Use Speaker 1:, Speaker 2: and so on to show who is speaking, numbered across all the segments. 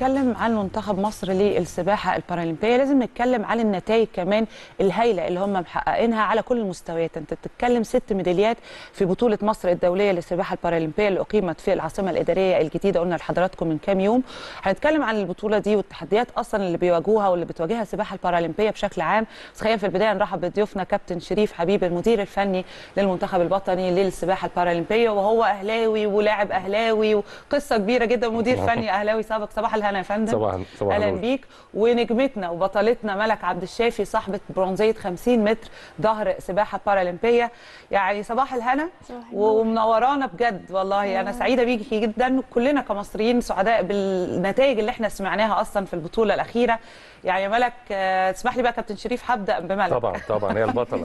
Speaker 1: بنتكلم عن منتخب مصر للسباحه البارالمبيه لازم نتكلم عن النتائج كمان الهائله اللي هم محققينها على كل المستويات انت بتتكلم ست ميداليات في بطوله مصر الدوليه للسباحه البارالمبيه اللي اقيمت في العاصمه الاداريه الجديده قلنا لحضراتكم من كام يوم هنتكلم عن البطوله دي والتحديات اصلا اللي بيواجهوها واللي بتواجهها السباحه البارالمبيه بشكل عام بس خلينا في البدايه نرحب بضيوفنا كابتن شريف حبيب المدير الفني للمنتخب الوطني للسباحه البارالمبيه وهو اهلاوي ولاعب اهلاوي وقصه كبيره جدا مدير فني اهلاوي سابق صباح الهنا يا فندم
Speaker 2: صباح صباح
Speaker 1: اهلا
Speaker 2: النور.
Speaker 1: بيك ونجمتنا وبطلتنا ملك عبد الشافي صاحبه برونزيه 50 متر ظهر سباحه بارالمبيه يعني صباح الهنا
Speaker 3: صباح النور.
Speaker 1: ومنورانا بجد والله انا سعيده بيكي جدا وكلنا كمصريين سعداء بالنتائج اللي احنا سمعناها اصلا في البطوله الاخيره يعني ملك آه، تسمح لي بقى كابتن شريف هبدا بملك
Speaker 2: طبعا طبعا هي البطله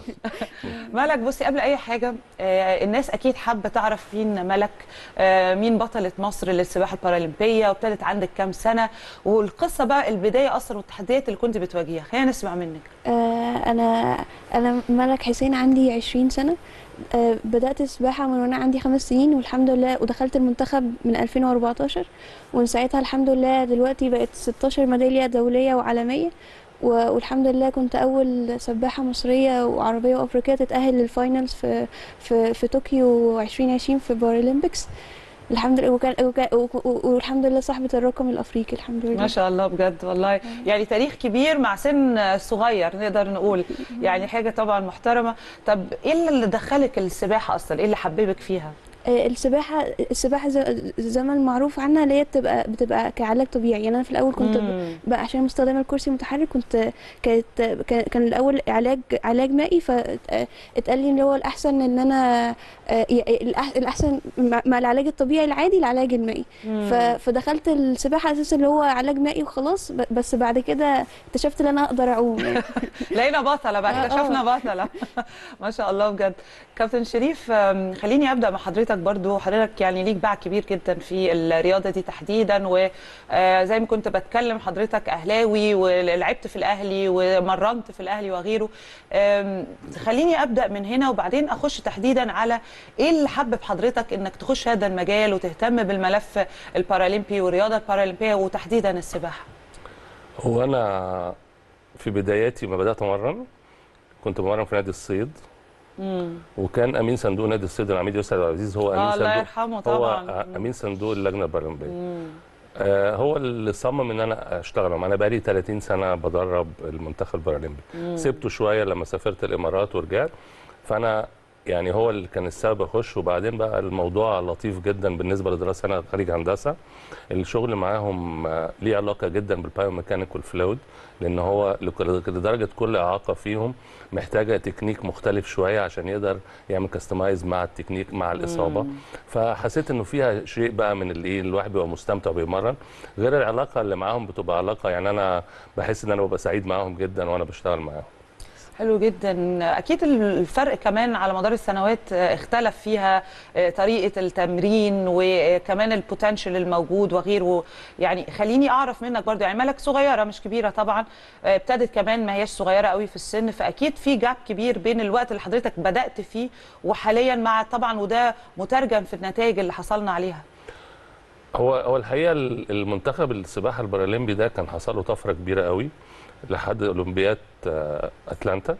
Speaker 1: ملك بصي قبل اي حاجه آه، الناس اكيد حابه تعرف مين ملك آه، مين بطله مصر للسباحه البارالمبيه وابتدت عندك كام سنه والقصه بقى البدايه اصلا والتحديات اللي كنت بتواجهها خلينا نسمع منك
Speaker 3: آه، انا انا ملك حسين عندي 20 سنه آه، بدات السباحه من وانا عندي خمس سنين والحمد لله ودخلت المنتخب من 2014 ومن ساعتها الحمد لله دلوقتي بقت 16 ميداليه دوليه وعالميه و- والحمد لله كنت اول سباحه مصريه وعربيه وافريقيه تتاهل للفاينلز في في في طوكيو 2020 في بارالمبيكس الحمد لله وكان وكان- و- و- والحمد لله صاحبه الرقم الافريقي الحمد لله
Speaker 1: ما شاء الله بجد والله يعني تاريخ كبير مع سن صغير نقدر نقول يعني حاجه طبعا محترمه طب ايه اللي دخلك السباحه اصلا ايه اللي حببك فيها
Speaker 3: آه، السباحه السباحه زي زي ما المعروف عنها اللي هي بتبقى بتبقى كعلاج طبيعي يعني انا في الاول كنت ب-
Speaker 1: مم.
Speaker 3: بقى عشان مستخدمه الكرسي المتحرك كنت كانت كان كان الاول علاج علاج مائي فاتقال لي ان هو الاحسن ان انا آه، ي- الأح- الاحسن مع مع العلاج الطبيعي العادي العلاج المائي ف- فدخلت السباحه اساسا اللي هو علاج مائي وخلاص ب- بس بعد كده اكتشفت ان انا اقدر اعوم يعني.
Speaker 1: لقينا بطله بقى
Speaker 3: آه،
Speaker 1: اكتشفنا بطله ما شاء الله بجد كابتن شريف أم، خليني ابدا مع حضرتك برضو حضرتك يعني ليك باع كبير جدا في الرياضه دي تحديدا وزي ما كنت بتكلم حضرتك اهلاوي ولعبت في الاهلي ومرنت في الاهلي وغيره أم، خليني ابدا من هنا وبعدين اخش تحديدا على ايه اللي حبب حضرتك انك تخش هذا المجال وتهتم بالملف البارالمبي والرياضه البارالمبيه وتحديدا السباحه
Speaker 2: هو انا في بداياتي ما بدات امرن كنت بمرن في نادي الصيد وكان امين صندوق نادي الصيد العميد يوسف عبد العزيز هو امين
Speaker 1: آه، الله
Speaker 2: صندوق
Speaker 1: يرحمه طبعا.
Speaker 2: هو امين صندوق اللجنه البارالمبيه آه هو اللي صمم ان انا اشتغل معاه. انا بقالي 30 سنه بدرب المنتخب البارالمبي سبته شويه لما سافرت الامارات ورجعت فانا يعني هو اللي كان السبب اخش وبعدين بقى الموضوع لطيف جدا بالنسبه لدراسه انا خريج هندسه الشغل معاهم آه، ليه علاقه جدا بالبايوميكانيك والفلويد لان هو لك- لدرجه كل اعاقه فيهم محتاجه تكنيك مختلف شويه عشان يقدر يعمل كاستمايز مع التكنيك مع الاصابه فحسيت انه فيها شيء بقى من اللي الواحد بيبقى مستمتع بيمرن غير العلاقه اللي معاهم بتبقى علاقه يعني انا بحس ان انا ببقى سعيد معاهم جدا وانا بشتغل معاهم
Speaker 1: حلو جدا اكيد الفرق كمان على مدار السنوات آه، اختلف فيها آه، طريقه التمرين وكمان البوتنشال الموجود وغيره يعني خليني اعرف منك برضو يعني مالك صغيره مش كبيره طبعا آه، ابتدت كمان ما هياش صغيره قوي في السن فاكيد في جاب كبير بين الوقت اللي حضرتك بدات فيه وحاليا مع طبعا وده مترجم في النتائج اللي حصلنا عليها
Speaker 2: هو هو الحقيقه المنتخب السباحه البارالمبي ده كان حصل له طفره كبيره قوي لحد اولمبياد آه، اتلانتا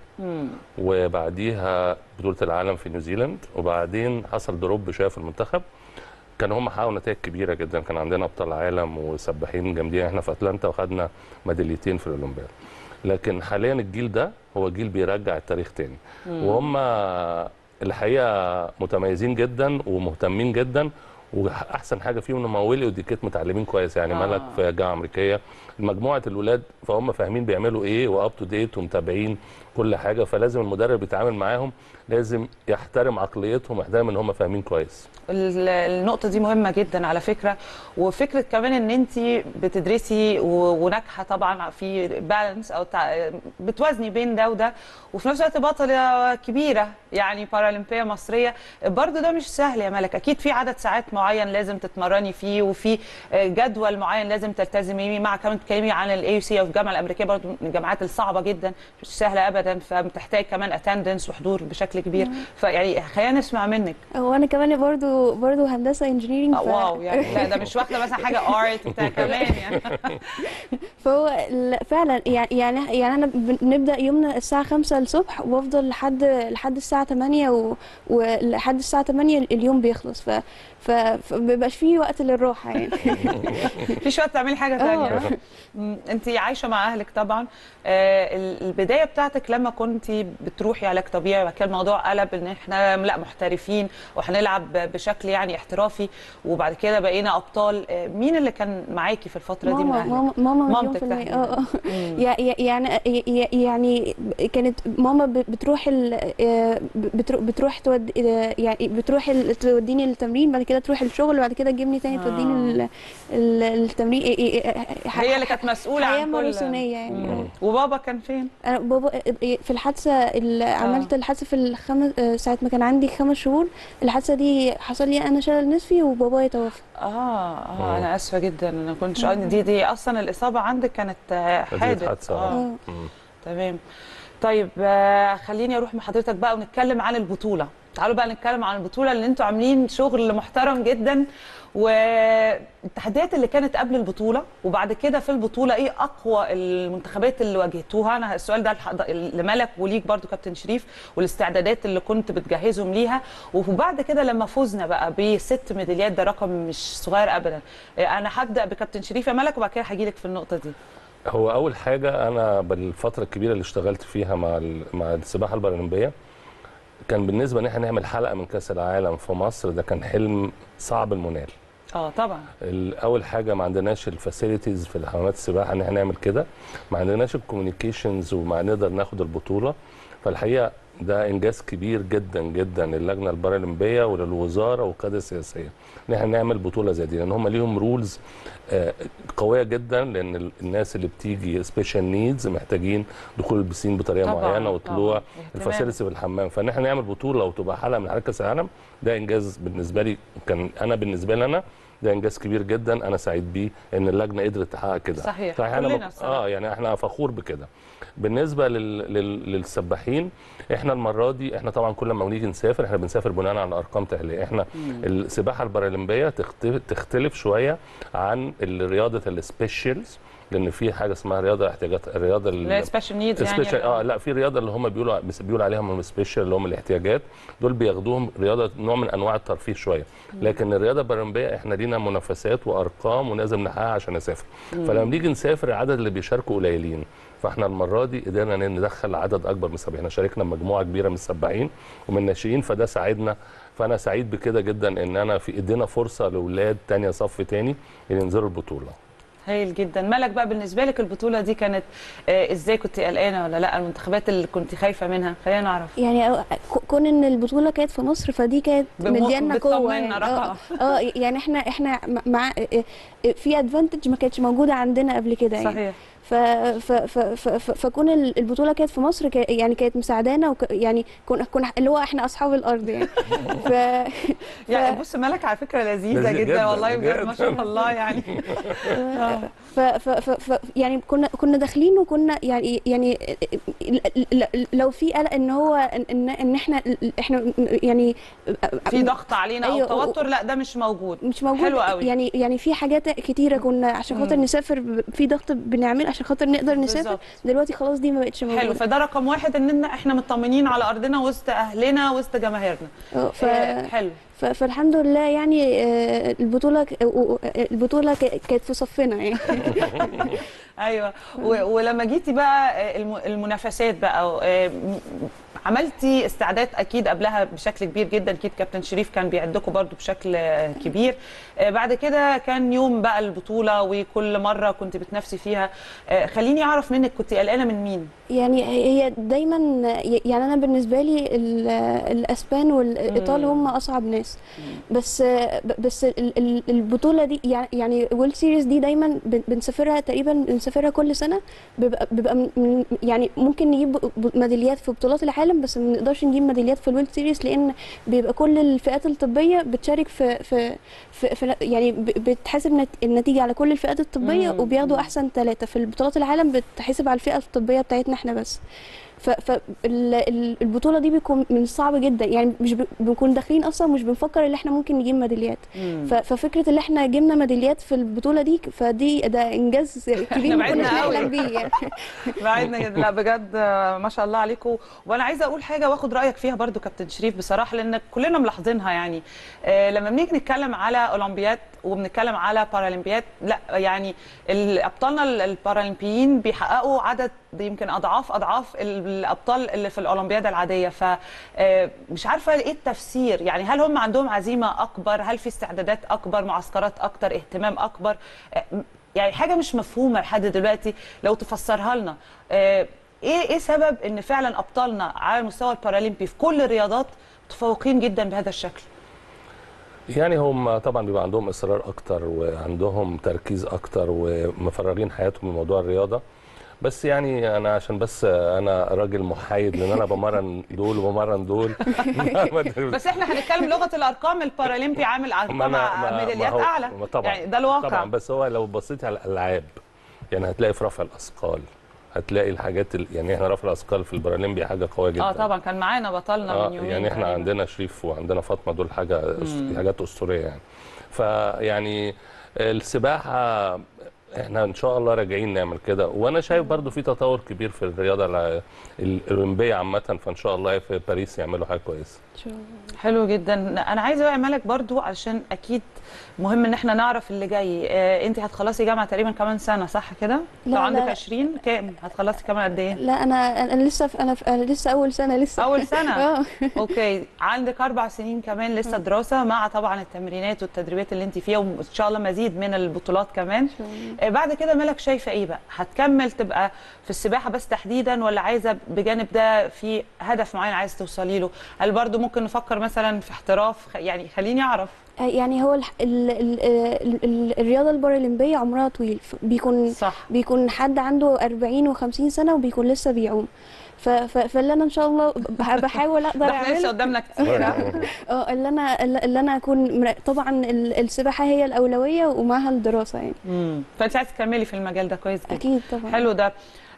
Speaker 2: وبعديها بطوله العالم في نيوزيلاند وبعدين حصل دروب شويه في المنتخب كان هم حققوا نتائج كبيره جدا كان عندنا ابطال عالم وسباحين جامدين احنا في اتلانتا وخدنا ميداليتين في الاولمبياد لكن حاليا الجيل ده هو جيل بيرجع التاريخ تاني وهم الحقيقه متميزين جدا ومهتمين جدا واحسن حاجه فيهم ان مولي وديكيت متعلمين كويس يعني
Speaker 1: آه.
Speaker 2: آه. ملك في جامعه امريكيه مجموعه الولاد فهم فاهمين بيعملوا ايه واب تو ديت ومتابعين كل حاجه فلازم المدرب يتعامل معاهم لازم يحترم عقليتهم ويحترم ان هم فاهمين كويس
Speaker 1: ال- النقطة دي مهمة جدا على فكرة وفكرة كمان ان انت بتدرسي و- وناجحة طبعا في بالانس او تع- بتوازني بين ده وده وفي نفس الوقت بطلة كبيرة يعني بارالمبية مصرية برضو ده مش سهل يا ملك اكيد في عدد ساعات معين لازم تتمرني فيه وفي جدول معين لازم تلتزمي بيه مع كمان تتكلمي عن الاي يو سي او الجامعة الامريكية برضو من الجامعات الصعبة جدا مش سهلة ابدا فبتحتاج كمان اتندنس وحضور بشكل بشكل كبير فيعني خلينا نسمع منك
Speaker 3: هو انا كمان برضو برضو هندسه انجينيرنج
Speaker 1: آه، واو يعني لا ده مش واخده مثلا حاجه ارت بتاع كمان يعني
Speaker 3: فهو ال- فعلا يعني يعني يعني انا بنبدا يومنا الساعه 5 الصبح وافضل لحد لحد الساعه 8 و- ولحد الساعه 8 اليوم بيخلص ف ف- فمبيبقاش فيه وقت للراحه يعني
Speaker 1: مفيش وقت تعملي حاجه ثانيه انت عايشه مع اهلك طبعا آه، ال- البدايه بتاعتك لما كنت بتروحي علاج طبيعي وبعد كده الموضوع قلب ان احنا لا محترفين وهنلعب بشكل يعني احترافي وبعد كده بقينا ابطال آه، مين اللي كان معاكي في الفتره دي من
Speaker 3: ماما
Speaker 1: اهلك
Speaker 3: ماما ماما مليون
Speaker 1: مامتك
Speaker 3: في المية
Speaker 1: تحديداً.
Speaker 3: اه اه
Speaker 1: مم.
Speaker 3: يع- يع- يعني يع- يعني كانت ماما ب- بتروح ال- آه، بترو- بتروح تود آه، يعني بتروح ال- توديني التمرين بعد كده تروح الشغل بعد كده تجيبني تاني
Speaker 1: آه.
Speaker 3: توديني ال- ال- التمرين إيه- إيه- إيه-
Speaker 1: هي اللي كانت مسؤوله
Speaker 3: حياه
Speaker 1: عن كل
Speaker 3: ماراثونيه يعني
Speaker 1: مم. وبابا كان فين
Speaker 3: انا بابا في الحادثه اللي عملت الحادثه في الخمس آه، ساعه ما كان عندي خمس شهور الحادثه دي حصل لي انا شلل نصفي وبابايا توفى
Speaker 1: اه اه
Speaker 2: آه.
Speaker 1: انا اسفه جدا انا كنتش دي دي اصلا الاصابه عندك كانت آه،
Speaker 2: نتيجة
Speaker 1: حادث
Speaker 2: حادثة،
Speaker 1: اه
Speaker 3: آه.
Speaker 2: مم.
Speaker 1: تمام طيب آه، خليني اروح مع حضرتك بقى ونتكلم عن البطوله تعالوا بقى نتكلم عن البطوله اللي انتوا عاملين شغل محترم جدا والتحديات اللي كانت قبل البطوله وبعد كده في البطوله ايه اقوى المنتخبات اللي واجهتوها انا السؤال ده لحض- لملك وليك برضو كابتن شريف والاستعدادات اللي كنت بتجهزهم ليها وبعد كده لما فزنا بقى بست ميداليات ده رقم مش صغير ابدا آه، انا هبدا بكابتن شريف يا ملك وبعد كده هجيلك في النقطه دي
Speaker 2: هو اول حاجه انا بالفتره الكبيره اللي اشتغلت فيها مع ال- مع السباحه البارالمبيه كان بالنسبه ان احنا نعمل حلقه من كاس العالم في مصر ده كان حلم صعب المنال
Speaker 1: اه طبعا
Speaker 2: ال- اول حاجه ما عندناش الفاسيلتيز في حمامات السباحه ان احنا نعمل كده ما عندناش الكوميونيكيشنز وما نقدر ناخد البطوله فالحقيقه ده انجاز كبير جدا جدا للجنه البارالمبيه وللوزاره والقياده السياسيه ان احنا نعمل بطوله زي دي لان هم ليهم رولز قويه جدا لان ال- الناس اللي بتيجي سبيشال نيدز محتاجين دخول البسين بطريقه
Speaker 1: طبعاً،
Speaker 2: معينه وطلوع
Speaker 1: طبعاً. اهتمام.
Speaker 2: الفاسيلتيز في الحمام فان احنا نعمل بطوله وتبقى حلقه من حلقات كاس العالم ده انجاز بالنسبه لي كان انا بالنسبه لي انا ده انجاز كبير جدا انا سعيد بيه ان اللجنه قدرت تحقق كده
Speaker 1: صحيح.
Speaker 2: فاحنا
Speaker 1: كلنا
Speaker 2: مك-
Speaker 1: الصراحة.
Speaker 2: اه يعني احنا فخور بكده بالنسبه لل... لل... للسباحين احنا المره دي احنا طبعا كل ما بنيجي نسافر احنا بنسافر بناء على ارقام تاهيليه احنا السباحه البارالمبيه تختلف, تختلف شويه عن رياضه السبيشالز لان في حاجه اسمها رياضه احتياجات الرياضه ال-
Speaker 1: لا سبيشال نيدز يعني
Speaker 2: سبيشال اه لا في رياضه اللي هم بيقولوا بيقولوا عليهم سبيشال اللي هم الاحتياجات دول بياخدوهم رياضه نوع من انواع الترفيه شويه لكن الرياضه البارالمبيه احنا لينا منافسات وارقام ولازم نحققها عشان نسافر فلما بنيجي نسافر العدد اللي بيشاركوا قليلين فاحنا المره دي قدرنا إن ندخل عدد اكبر من السباحين احنا شاركنا مجموعه كبيره من السباحين ومن الناشئين فده ساعدنا فانا سعيد بكده جدا ان انا في ادينا فرصه لاولاد تانية صف تاني ان ينزلوا البطوله
Speaker 1: هايل جدا ملك بقى بالنسبه لك البطوله دي كانت آه ازاي كنت قلقانه ولا لا المنتخبات اللي كنت خايفه منها خلينا نعرف
Speaker 3: يعني ك- كون ان البطوله كانت في مصر فدي كانت
Speaker 1: بم-
Speaker 3: مديانا قوه
Speaker 1: بتطمنا
Speaker 3: يعني.
Speaker 1: رقم.
Speaker 3: اه اه يعني احنا احنا مع في ادفانتج ما كانتش موجوده عندنا قبل كده يعني
Speaker 1: صحيح
Speaker 3: ف ف ف ف ف فكون ال- البطوله كانت في مصر كا- يعني كانت مساعدانا وك يعني كنا كنا اللي هو احنا اصحاب الارض يعني ف
Speaker 1: يعني بص ملك على فكره لذيذه
Speaker 2: لذيذ
Speaker 1: جدا,
Speaker 2: جداً،
Speaker 1: والله بجد
Speaker 2: بجد.
Speaker 1: ما شاء الله يعني آه.
Speaker 3: ف ف ف ف يعني كنا كنا داخلين وكنا يعني يعني ل- ل- لو في قلق ان هو ان ان احنا احنا يعني
Speaker 1: في ضغط علينا
Speaker 3: أيوة،
Speaker 1: او توتر لا ده مش موجود
Speaker 3: مش موجود
Speaker 1: حلو قوي.
Speaker 3: يعني يعني في حاجات كتيره كنا عشان خاطر
Speaker 1: مم.
Speaker 3: نسافر ب- في ضغط بنعمله عشان خاطر نقدر نسافر
Speaker 1: بالظبط.
Speaker 3: دلوقتي خلاص دي ما بقتش موجوده
Speaker 1: حلو فده رقم واحد ان احنا مطمنين على ارضنا وسط اهلنا وسط جماهيرنا
Speaker 3: اه، ف...
Speaker 1: آه، حلو
Speaker 3: ف... فالحمد لله يعني آه، البطوله ك- و- و- البطوله ك- كانت في صفنا يعني
Speaker 1: ايوه و- ولما جيتي بقى آه، الم- المنافسات بقى آه، م- عملتي استعداد اكيد قبلها بشكل كبير جدا اكيد كابتن شريف كان بيعدكم برضو بشكل آه، كبير آه، بعد كده كان يوم بقى البطوله وكل مره كنت بتنافسي فيها آه، خليني اعرف منك كنت قلقانه من مين
Speaker 3: يعني هي دايما يعني انا بالنسبه لي ال- الاسبان والايطال
Speaker 1: مم.
Speaker 3: هم اصعب ناس بس بس ال- ال- البطوله دي يعني يعني وورلد سيريز دي دايما بن- بنسافرها تقريبا بنسافرها كل سنه بيبقى بيبقى من- من يعني ممكن نجيب ب- ميداليات في بطولات العالم بس ما نقدرش نجيب ميداليات في الوورلد سيريز لان بيبقى كل الفئات الطبيه بتشارك في في, في, في يعني ب- بتحاسب نت- النتيجه على كل الفئات الطبيه
Speaker 1: مم.
Speaker 3: وبياخدوا
Speaker 1: مم.
Speaker 3: احسن ثلاثه في البطولات العالم بتحسب على الفئه الطبيه بتاعتنا احنا بس فالبطوله دي بيكون من الصعب جدا يعني مش ب- بنكون داخلين اصلا مش بنفكر ان احنا ممكن نجيب ميداليات
Speaker 1: مم.
Speaker 3: ف- ففكره ان احنا جبنا ميداليات في البطوله دي فدي ده انجاز كبير ما
Speaker 1: بعدنا
Speaker 3: كناش
Speaker 1: قوي.
Speaker 3: نحلم بيه يعني
Speaker 1: بعدنا جدا لا بجد آه، ما شاء الله عليكم وانا عايزه اقول حاجه واخد رايك فيها برضو كابتن شريف بصراحه لان كلنا ملاحظينها يعني آه، لما بنيجي نتكلم على اولمبياد وبنتكلم على بارالمبياد لا يعني ال- ابطالنا ال- البارالمبيين بيحققوا عدد يمكن اضعاف اضعاف ال- الابطال اللي في الاولمبياد العاديه فمش عارفه ايه التفسير يعني هل هم عندهم عزيمه اكبر هل في استعدادات اكبر معسكرات اكتر اهتمام اكبر آه، يعني حاجه مش مفهومه لحد دلوقتي لو تفسرها لنا آه، ايه ايه سبب ان فعلا ابطالنا على المستوى البارالمبي في كل الرياضات متفوقين جدا بهذا الشكل
Speaker 2: يعني هم طبعا بيبقى عندهم اصرار اكتر وعندهم تركيز اكتر ومفرغين حياتهم من موضوع الرياضه بس يعني انا عشان بس انا راجل محايد لان انا بمرن دول وبمرن دول
Speaker 1: بس احنا هنتكلم لغه الارقام البارالمبي عامل
Speaker 2: ما
Speaker 1: ارقام
Speaker 2: أنا- ما- ما
Speaker 1: ميداليات
Speaker 2: هو-
Speaker 1: اعلى
Speaker 2: ما طبعا
Speaker 1: يعني ده الواقع
Speaker 2: طبعا بس هو لو بصيت على الالعاب يعني هتلاقي في رفع الاثقال هتلاقي الحاجات ال... يعني احنا رفع الاثقال في البارالمبي حاجه قويه جدا
Speaker 1: اه طبعا كان معانا بطلنا
Speaker 2: اه
Speaker 1: من يومين
Speaker 2: يعني احنا
Speaker 1: تقريباً.
Speaker 2: عندنا شريف وعندنا فاطمه دول حاجه أس-
Speaker 1: مم.
Speaker 2: حاجات اسطوريه يعني فيعني السباحه احنا ان شاء الله راجعين نعمل كده وانا شايف برضو في تطور كبير في الرياضه الع- الاولمبيه عامه فان شاء الله في باريس يعملوا حاجه كويسه
Speaker 1: حلو جدا انا عايزه بقى مالك برضو علشان اكيد مهم ان احنا نعرف اللي جاي آه انت هتخلصي جامعه تقريبا كمان سنه صح كده
Speaker 3: لا،
Speaker 1: لو عندك
Speaker 3: لا.
Speaker 1: 20 كام هتخلصي كمان قد ايه
Speaker 3: لا انا انا لسه في انا في انا لسه اول سنه لسه
Speaker 1: اول سنه
Speaker 3: اه
Speaker 1: اوكي عندك اربع سنين كمان لسه دراسه مع طبعا التمرينات والتدريبات اللي انت فيها وان شاء الله مزيد من البطولات كمان آه، بعد كده مالك شايفه ايه بقى هتكمل تبقى في السباحه بس تحديدا ولا عايزه بجانب ده في هدف معين عايز توصلي له هل برضو ممكن نفكر مثلا في احتراف خ- يعني خليني اعرف
Speaker 3: يعني هو الح- ال ال ال ال الرياضه البارالمبيه عمرها طويل ف- بيكون
Speaker 1: صح
Speaker 3: بيكون حد عنده 40 و50 سنه وبيكون لسه بيعوم ف- ف- فاللي انا ان شاء الله بح- بحاول اقدر
Speaker 1: ده احنا لسه
Speaker 3: اعمله
Speaker 1: قدامنا كتير ها؟
Speaker 3: اه اللي انا اللي انا اكون مر- طبعا ال- السباحه هي الاولويه ومعها الدراسه يعني
Speaker 1: مم. فانت عايزه تكملي في المجال ده كويس جدا
Speaker 3: اكيد طبعا
Speaker 1: حلو ده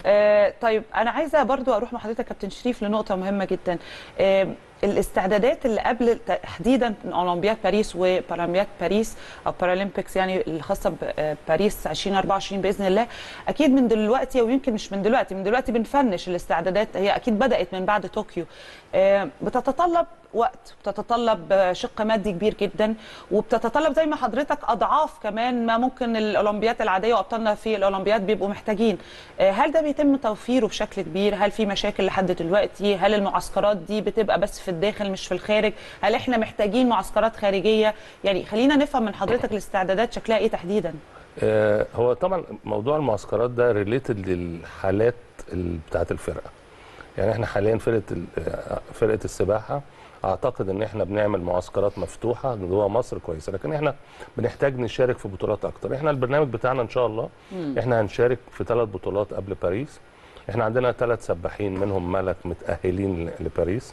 Speaker 1: آه طيب انا عايزه برضو اروح مع حضرتك كابتن شريف لنقطه مهمه جدا آه الاستعدادات اللي قبل تحديدا اولمبياد باريس وبارالمبياد باريس او بارالمبيكس يعني الخاصه بباريس 2024 باذن الله اكيد من دلوقتي ويمكن مش من دلوقتي من دلوقتي بنفنش الاستعدادات هي اكيد بدات من بعد طوكيو آه بتتطلب وقت بتتطلب آه، شق مادي كبير جدا وبتتطلب زي ما حضرتك اضعاف كمان ما ممكن الاولمبياد العاديه وابطالنا في الاولمبياد بيبقوا محتاجين آه، هل ده بيتم توفيره بشكل كبير هل في مشاكل لحد دلوقتي هل المعسكرات دي بتبقى بس في الداخل مش في الخارج هل احنا محتاجين معسكرات خارجيه يعني خلينا نفهم من حضرتك الاستعدادات شكلها ايه تحديدا
Speaker 2: آه، هو طبعا موضوع المعسكرات ده ريليتد للحالات ال- بتاعه الفرقه يعني احنا حاليا فرقه ال- آه، فرقه السباحه اعتقد ان احنا بنعمل معسكرات مفتوحه جوه مصر كويسه لكن احنا بنحتاج نشارك في بطولات اكتر احنا البرنامج بتاعنا ان شاء الله احنا هنشارك في ثلاث بطولات قبل باريس احنا عندنا ثلاث سباحين منهم ملك متاهلين ل- لباريس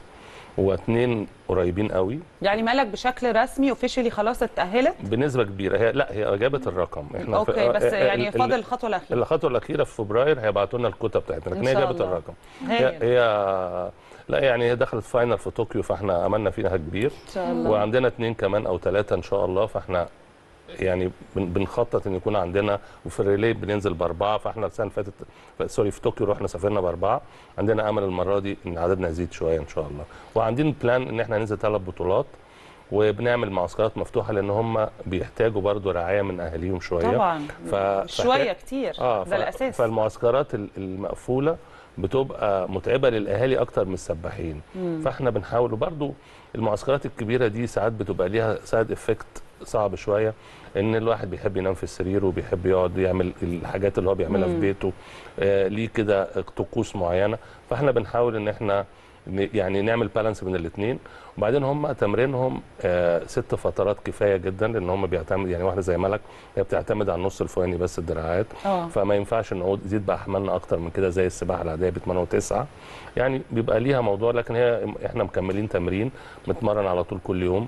Speaker 2: واثنين قريبين قوي
Speaker 1: يعني مالك بشكل رسمي اوفيشلي خلاص اتاهلت
Speaker 2: بنسبه كبيره هي لا هي جابت الرقم احنا في-
Speaker 1: اوكي بس
Speaker 2: آه، آه،
Speaker 1: يعني
Speaker 2: ال-
Speaker 1: فاضل الخطوه الاخيره
Speaker 2: الخطوه الاخيره في فبراير هيبعتوا لنا الكوتا بتاعتنا لكن
Speaker 1: إن
Speaker 2: هي
Speaker 1: شاء
Speaker 2: جابت
Speaker 1: الله.
Speaker 2: الرقم هي,
Speaker 1: هايل.
Speaker 2: هي لا يعني هي دخلت فاينل في طوكيو فاحنا املنا فيها كبير
Speaker 1: ان شاء الله
Speaker 2: وعندنا اثنين كمان او ثلاثه ان شاء الله فاحنا يعني بن- بنخطط ان يكون عندنا وفي الريلي بننزل باربعه فاحنا السنه اللي فاتت ف- سوري في طوكيو رحنا سافرنا باربعه عندنا امل المره دي ان عددنا يزيد شويه ان شاء الله وعندنا بلان ان احنا ننزل ثلاث بطولات وبنعمل معسكرات مفتوحه لان هم بيحتاجوا برضو رعايه من اهاليهم شويه
Speaker 1: طبعا
Speaker 2: ف...
Speaker 1: شويه كتير
Speaker 2: اه
Speaker 1: ده الاساس
Speaker 2: فالمعسكرات ال- المقفوله بتبقى متعبه للاهالي اكتر من السباحين فاحنا بنحاول وبرضو المعسكرات الكبيره دي ساعات بتبقى ليها سايد افكت صعب شويه ان الواحد بيحب ينام في السرير وبيحب يقعد يعمل الحاجات اللي هو بيعملها في
Speaker 1: مم.
Speaker 2: بيته آه ليه كده طقوس معينه فاحنا بنحاول ان احنا ن- يعني نعمل بالانس بين الاثنين وبعدين هم تمرينهم آه ست فترات كفايه جدا لان هم بيعتمد يعني واحده زي ملك هي بتعتمد على النص الفوقاني بس الدراعات
Speaker 1: اه
Speaker 2: فما ينفعش نعود يزيد بقى احمالنا اكتر من كده زي السباحه العاديه ب 8 و9 يعني بيبقى ليها موضوع لكن هي احنا مكملين تمرين بنتمرن على طول كل يوم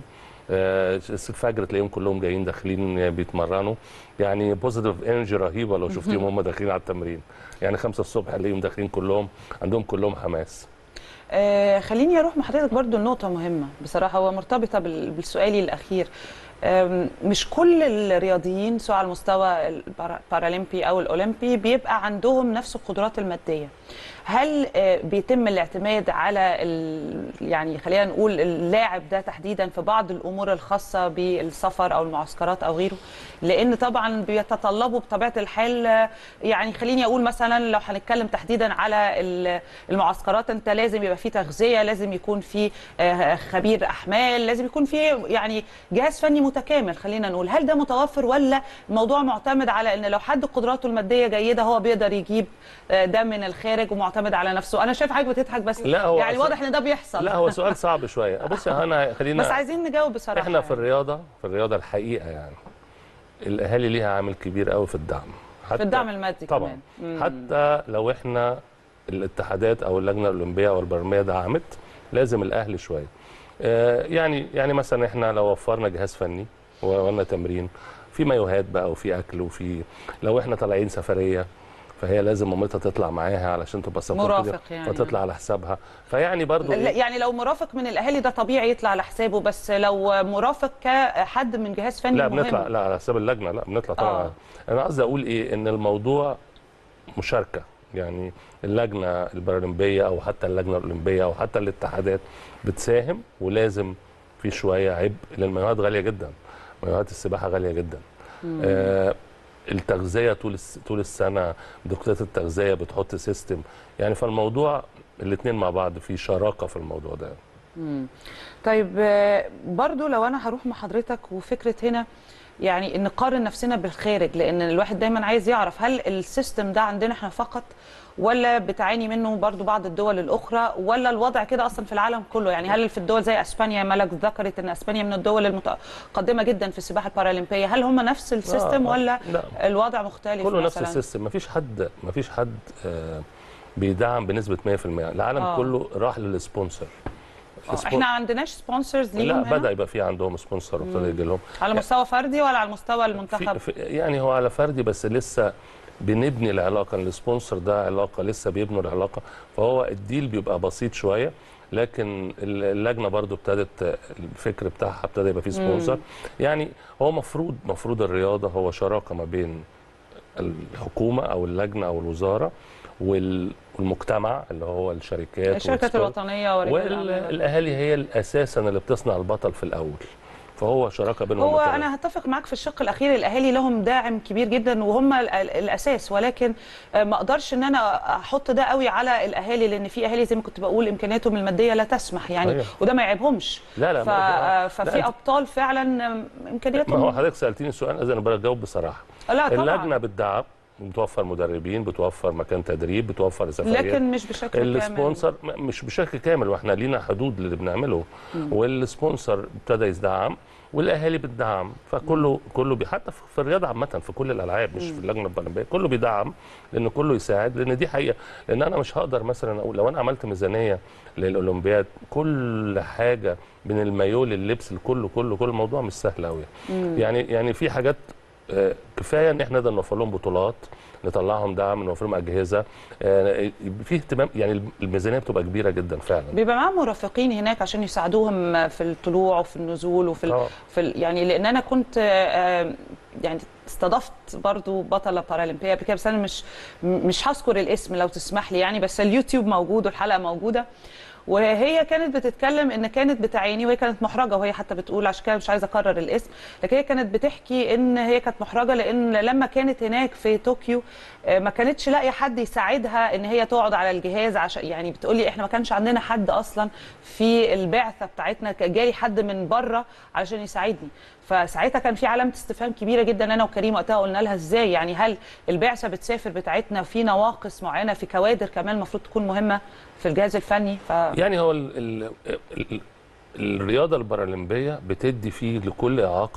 Speaker 2: آه، الفجر تلاقيهم كلهم جايين داخلين بيتمرنوا يعني بوزيتيف انرجي رهيبه لو شفتيهم هم داخلين على التمرين يعني خمسة الصبح تلاقيهم داخلين كلهم عندهم كلهم حماس
Speaker 1: آه خليني اروح مع حضرتك برضو النقطة مهمة بصراحة هو مرتبطة بال- بالسؤالي الأخير آم، مش كل الرياضيين سواء على المستوى البارا- البارالمبي أو الأولمبي بيبقى عندهم نفس القدرات المادية هل آه، بيتم الاعتماد على ال... يعني خلينا نقول اللاعب ده تحديدا في بعض الامور الخاصه بالسفر او المعسكرات او غيره لان طبعا بيتطلبوا بطبيعه الحال آه، يعني خليني اقول مثلا لو هنتكلم تحديدا على ال- المعسكرات انت لازم يبقى في تغذيه لازم يكون في آه، خبير احمال لازم يكون في يعني جهاز فني متكامل خلينا نقول هل ده متوفر ولا الموضوع معتمد على ان لو حد قدراته الماديه جيده هو بيقدر يجيب آه، ده من الخارج ومعتمد على نفسه انا شايف حضرتك بتضحك بس
Speaker 2: لا، هو
Speaker 1: يعني
Speaker 2: أصل-
Speaker 1: واضح ان ده بيحصل
Speaker 2: لا هو سؤال صعب شويه بص انا خلينا
Speaker 1: بس عايزين نجاوب بصراحه
Speaker 2: احنا في
Speaker 1: يعني.
Speaker 2: الرياضه في الرياضه الحقيقه يعني الاهالي ليها عامل كبير قوي في الدعم
Speaker 1: في الدعم المادي
Speaker 2: طبعا
Speaker 1: كمان مم.
Speaker 2: حتى لو احنا الاتحادات او اللجنه الاولمبيه او البرميه دعمت لازم الاهل شويه آه، يعني يعني مثلا احنا لو وفرنا جهاز فني وعملنا تمرين في مايوهات بقى وفي اكل وفي لو احنا طالعين سفريه فهي لازم مامتها تطلع معاها علشان تبقى support
Speaker 1: مرافق
Speaker 2: كده،
Speaker 1: يعني.
Speaker 2: فتطلع على حسابها فيعني برضو
Speaker 1: لا،
Speaker 2: إيه؟
Speaker 1: يعني لو مرافق من الاهالي ده طبيعي يطلع على حسابه بس لو مرافق كحد من جهاز فني
Speaker 2: لا
Speaker 1: مهم
Speaker 2: بنطلع لا على حساب اللجنه لا بنطلع طبعا
Speaker 1: آه.
Speaker 2: آه. انا قصدي اقول ايه ان الموضوع مشاركه يعني اللجنه البارالمبيه او حتى اللجنه الاولمبيه او حتى الاتحادات بتساهم ولازم في شويه عبء لان المايوهات غاليه جدا مايوهات السباحه غاليه جدا آه التغذيه طول الس- طول السنه دكتوره التغذيه بتحط سيستم يعني فالموضوع الاثنين مع بعض في شراكه في الموضوع ده
Speaker 1: طيب آه، برضو لو انا هروح مع حضرتك وفكره هنا يعني نقارن نفسنا بالخارج لان الواحد دايما عايز يعرف هل السيستم ده عندنا احنا فقط ولا بتعاني منه برضو بعض الدول الاخرى ولا الوضع كده اصلا في العالم كله يعني هل في الدول زي اسبانيا ملك ذكرت ان اسبانيا من الدول المتقدمه جدا في السباحه البارالمبيه هل هم نفس السيستم
Speaker 2: آه،
Speaker 1: ولا
Speaker 2: لا
Speaker 1: الوضع مختلف
Speaker 2: كله نفس
Speaker 1: مثلاً؟
Speaker 2: السيستم مفيش حد مفيش حد آه، بيدعم بنسبه 100% العالم
Speaker 1: آه.
Speaker 2: آه. كله راح للسبونسر
Speaker 1: آه،
Speaker 2: السبون-
Speaker 1: احنا ما عندناش سبونسرز ليهم
Speaker 2: لا
Speaker 1: هنا
Speaker 2: بدا يبقى في عندهم سبونسر وابتدى يجي لهم
Speaker 1: على مستوى فردي ولا على مستوى المنتخب
Speaker 2: في في يعني هو على فردي بس لسه بنبني العلاقه السبونسر ده علاقه لسه بيبنوا العلاقه فهو الديل بيبقى بسيط شويه لكن اللجنه برضو ابتدت الفكر بتاعها ابتدى يبقى فيه سبونسر يعني هو مفروض مفروض الرياضه هو شراكه ما بين الحكومه او اللجنه او الوزاره وال- والمجتمع اللي هو الشركات
Speaker 1: الشركات
Speaker 2: والسبون-
Speaker 1: الوطنيه ورجال الأعمال.
Speaker 2: والاهالي هي اساسا اللي بتصنع البطل في الاول فهو شراكه بينهم
Speaker 1: هو
Speaker 2: وبين
Speaker 1: انا هتفق معاك في الشق الاخير الاهالي لهم داعم كبير جدا وهم ال- ال- الاساس ولكن آه، ما اقدرش ان انا احط ده قوي على الاهالي لان في اهالي زي ما كنت بقول امكانياتهم الماديه لا تسمح يعني
Speaker 2: أيوة.
Speaker 1: وده ما يعيبهمش
Speaker 2: لا لا
Speaker 1: ف...
Speaker 2: ما-
Speaker 1: آه، ففي
Speaker 2: لا، أنت-
Speaker 1: ابطال فعلا آم،
Speaker 2: ما
Speaker 1: امكانياتهم
Speaker 2: هو حضرتك سالتيني السؤال اذا انا بجاوب بصراحه
Speaker 1: لا طبعا
Speaker 2: اللجنه بتدعم بتوفر مدربين بتوفر مكان تدريب بتوفر سفريات
Speaker 1: لكن مش بشكل كامل
Speaker 2: السبونسر م- مش بشكل كامل واحنا لينا حدود اللي بنعمله والسبونسر ابتدى يدعم والاهالي بتدعم فكله كله بي حتى في في الرياضه عامه في كل الالعاب مش في اللجنه الاولمبيه كله بيدعم لان كله يساعد لان دي حقيقه لان انا مش هقدر مثلا اقول لو انا عملت ميزانيه للاولمبياد كل حاجه من المايو لللبس كله كله كل الموضوع مش سهل قوي يعني يعني في حاجات آه، كفايه ان احنا نقدر نوفر لهم بطولات نطلعهم دعم نوفر لهم اجهزه آه، في اهتمام يعني الميزانيه بتبقى كبيره جدا فعلا
Speaker 1: بيبقى معاهم مرافقين هناك عشان يساعدوهم في الطلوع وفي النزول وفي ال...
Speaker 2: طبعا.
Speaker 1: في ال... يعني لان انا كنت آه، يعني استضفت برضو بطله بارالمبيه قبل كده بس انا مش مش هذكر الاسم لو تسمح لي يعني بس اليوتيوب موجود والحلقه موجوده وهي كانت بتتكلم ان كانت بتعاني وهي كانت محرجه وهي حتى بتقول عشان كده مش عايزه اكرر الاسم لكن هي كانت بتحكي ان هي كانت محرجه لان لما كانت هناك في طوكيو آه، ما كانتش لاقيه حد يساعدها ان هي تقعد على الجهاز عشان يعني بتقولي احنا ما كانش عندنا حد اصلا في البعثه بتاعتنا كان جالي حد من بره علشان يساعدني فساعتها كان في علامه استفهام كبيره جدا انا وكريم وقتها قلنا لها ازاي يعني هل البعثه بتسافر بتاعتنا في نواقص معينه في كوادر كمان المفروض تكون مهمه في الجهاز الفني ف
Speaker 2: يعني هو ال ال ال الرياضه البارالمبيه بتدي فيه لكل اعاقه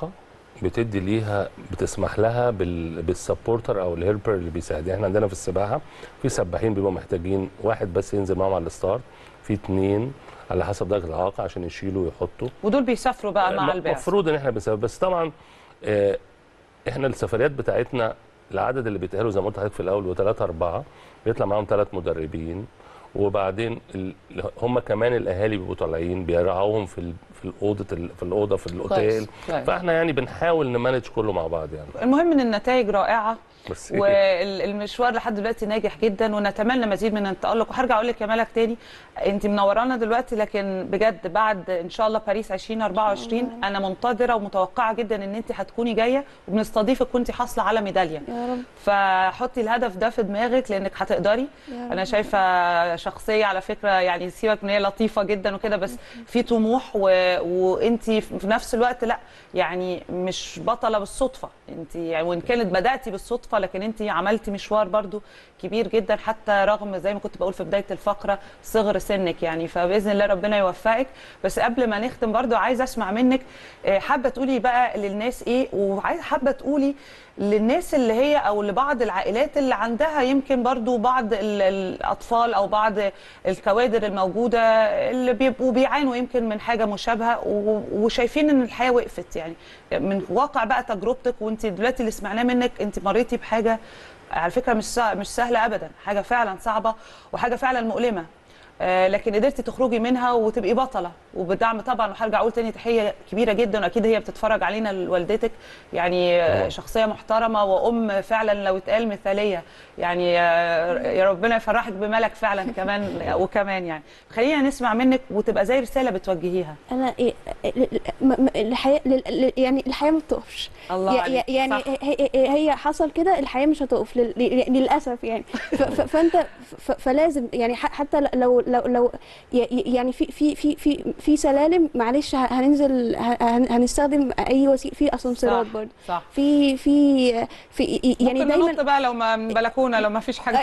Speaker 2: بتدي ليها بتسمح لها بال... بالسبورتر او الهيلبر اللي بيساعد يعني احنا عندنا في السباحه في سباحين بيبقوا محتاجين واحد بس ينزل معاهم على الستارت في اتنين على حسب درجه الاعاقه عشان يشيلوا ويحطوا
Speaker 1: ودول بيسافروا بقى مع البعث
Speaker 2: المفروض ان احنا بنسافر بس طبعا آه، احنا السفريات بتاعتنا العدد اللي بيتقالوا زي ما قلت لحضرتك في الاول وثلاثه اربعه بيطلع معاهم ثلاث مدربين وبعدين ال... هم كمان الاهالي بيبقوا طالعين بيرعوهم في ال... في الاوضه ال... في الاوضه في الاوتيل
Speaker 1: كويس، كويس.
Speaker 2: فاحنا يعني بنحاول نمانج كله مع بعض يعني
Speaker 1: المهم ان النتائج رائعه
Speaker 2: بس
Speaker 1: والمشوار لحد دلوقتي ناجح جدا ونتمنى مزيد من التالق وهرجع اقول لك يا ملك تاني انت منورانا دلوقتي لكن بجد بعد ان شاء الله باريس 2024 انا منتظره ومتوقعه جدا ان انت هتكوني جايه وبنستضيفك وانت حاصله على ميداليه
Speaker 3: يا رب
Speaker 1: فحطي الهدف ده في دماغك لانك هتقدري
Speaker 3: يا رب.
Speaker 1: انا شايفه شخصيه على فكره يعني سيبك من هي لطيفه جدا وكده بس في طموح و... وانت في نفس الوقت لا يعني مش بطله بالصدفه انت يعني وان كانت بداتي بالصدفه لكن انت عملتي مشوار برضو كبير جدا حتى رغم زي ما كنت بقول في بدايه الفقره صغر سنك يعني فباذن الله ربنا يوفقك بس قبل ما نختم برضو عايزه اسمع منك آه، حابه تقولي بقى للناس ايه وعايزه حابه تقولي للناس اللي هي او لبعض العائلات اللي عندها يمكن برضو بعض ال- الاطفال او بعض الكوادر الموجوده اللي بيبقوا بيعانوا يمكن من حاجه مشابهه و- وشايفين ان الحياه وقفت يعني من واقع بقى تجربتك وانت دلوقتي اللي سمعناه منك انت مريتي بحاجه على فكره مش سا- مش سهله ابدا حاجه فعلا صعبه وحاجه فعلا مؤلمه آه، لكن قدرتي تخرجي منها وتبقي بطله وبدعم طبعا وهرجع اقول تاني تحيه كبيره جدا واكيد هي بتتفرج علينا لوالدتك يعني آه،
Speaker 2: طبعاً.
Speaker 1: شخصيه محترمه وام فعلا لو اتقال مثاليه يعني آه، يا ربنا يفرحك بملك فعلا كمان وكمان يعني خلينا نسمع منك وتبقى زي رساله بتوجهيها
Speaker 3: انا إيه م- م- الحياه لل- لل- يعني الحياه ما بتقفش
Speaker 1: الله
Speaker 3: يا-
Speaker 1: عليك.
Speaker 3: يعني
Speaker 1: صح.
Speaker 3: هي, هي- هي حصل كده الحياه مش هتقف لل- لل- للاسف يعني ف- ف- فانت ف- فلازم يعني ح- حتى لو لو لو ي- يعني في في في في في سلالم معلش ه- هننزل ه- هن- هنستخدم اي وسيله في اسانسيرات
Speaker 1: صح،
Speaker 3: برضه
Speaker 1: صح
Speaker 3: في في في يعني
Speaker 1: ممكن
Speaker 3: دايما
Speaker 1: ننط بقى لو ما من بلكونه لو ما فيش حاجه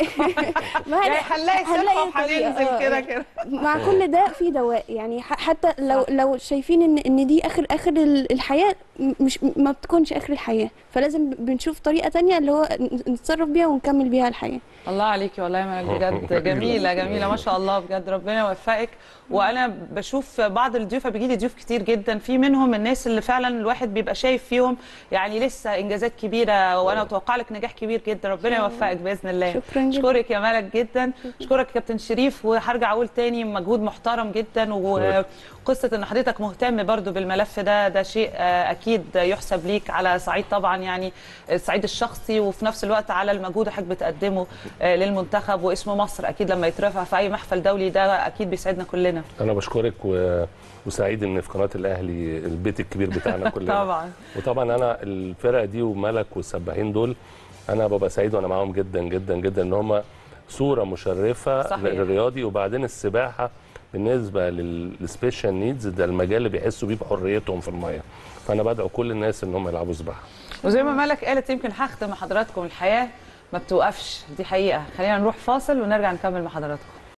Speaker 3: ما
Speaker 1: يعني هنلاقي سلحه
Speaker 3: طريقة.
Speaker 1: وهننزل
Speaker 3: آه،
Speaker 1: كده
Speaker 3: آه.
Speaker 1: كده
Speaker 3: مع كل ده في دواء يعني ح- حتى لو
Speaker 1: صح.
Speaker 3: لو شايفين ان ان دي اخر اخر ال- الحياه م- مش ما بتكونش اخر الحياه فلازم بنشوف طريقه تانية اللي هو ن- نتصرف بيها ونكمل بيها الحياه
Speaker 1: الله عليكي والله يا ملك بجد جميله جميله ما شاء الله بجد ربنا يوفقك وانا بشوف بعض الضيوف بيجي لي ضيوف كتير جدا في منهم الناس اللي فعلا الواحد بيبقى شايف فيهم يعني لسه انجازات كبيره وانا اتوقع لك نجاح كبير جدا ربنا يوفقك باذن الله
Speaker 3: شكرا جدا
Speaker 1: اشكرك يا ملك جدا اشكرك كابتن شريف وهرجع اقول تاني مجهود محترم جدا وقصه ان حضرتك مهتم برضو بالملف ده ده شيء آه، اكيد يحسب ليك على صعيد طبعا يعني الصعيد الشخصي وفي نفس الوقت على المجهود اللي حضرتك بتقدمه آه، للمنتخب واسم مصر اكيد لما يترفع في اي محفل دولي ده اكيد بيسعدنا كلنا
Speaker 2: انا بشكرك و... وسعيد ان في قناه الاهلي البيت الكبير بتاعنا كلنا
Speaker 1: طبعا
Speaker 2: وطبعا انا الفرقه دي وملك والسباحين دول انا ببقى سعيد وانا معاهم جدا جدا جدا ان هم صوره مشرفه
Speaker 1: صحيح.
Speaker 2: للرياضي وبعدين السباحه بالنسبه للسبيشال نيدز ده المجال اللي بيحسوا بيه بحريتهم في الميه فانا بدعو كل الناس ان هم يلعبوا سباحه
Speaker 1: وزي ما ملك قالت يمكن هختم مع حضراتكم الحياه ما بتوقفش دي حقيقه خلينا نروح فاصل ونرجع نكمل مع حضراتكم